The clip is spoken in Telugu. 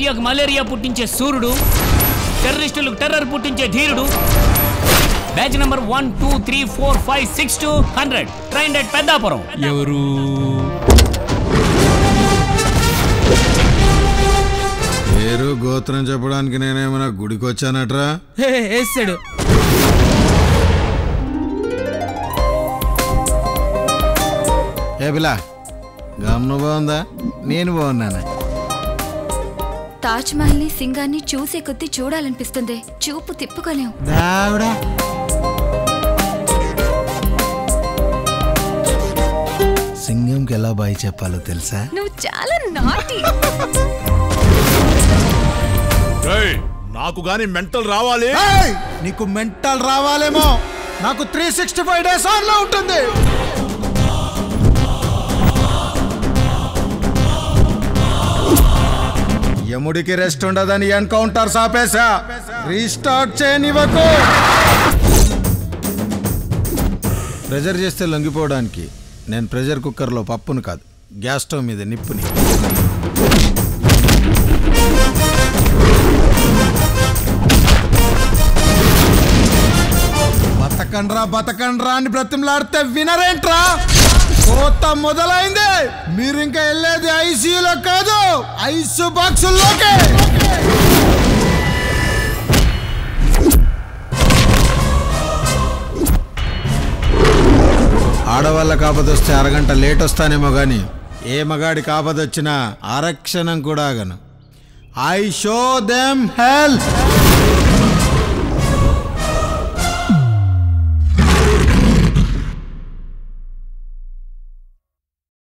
ఇండియాకు మలేరియా పుట్టించే సూర్యుడు టెర్రరిస్టులకు టెర్రర్ పుట్టించే ధీరుడు batch number one two three four five six two hundred train at Peddapuram ఎవరు పేరు గోత్రం చెప్పడానికి నేనేమైనా గుడికి వచ్చానట్రా హే, వేస్తాడు ఏ పిల్ల గమ్ను బాగుందా నేను బాగున్నాను తాజ్ మహల్ ని సింగాన్ని చూసే కొద్దీ చూడాలనిపిస్తుంది చూపు తిప్పుకోలేం దావిడా సింగంకి ఎలా బాయ్ చెప్పాలో తెలుసా నువ్వు చాలా నాటి ఏయ్, నాకు గాని మెంటల్ రావాలి ఏయ్! నీకు మెంటల్ రావాలేమో నాకు three sixty five days on లో ఉంటుంది యముడికి రెస్ట్ ఉండదని ఎన్కౌంటర్ ఆపేశా రీస్టార్ట్ చేయనివ్వకు ప్రెజర్ చేస్తే లొంగిపోవడానికి నేను ప్రెజర్ కుక్కర్లో పప్పును కాదు గ్యాస్ స్టవ్ మీద నిప్పుని బతకండ్రా బతకండ్రా అని బ్రతిమలాడితే వినరేంట్రా కోత మొదలైంది మీరు ఇంకా వెళ్ళేది ఐసీయూలో కాదు ఐసు బాక్సుల్లోకే ఆడవాళ్ళకి ఆపదొస్తే అరగంట లేట్ వస్తానేమో గాని ఏ మగాడికి ఆపదొచ్చినా ఆరక్షణం కూడా ఆగను ఐ షో దెమ్ హెల్ప్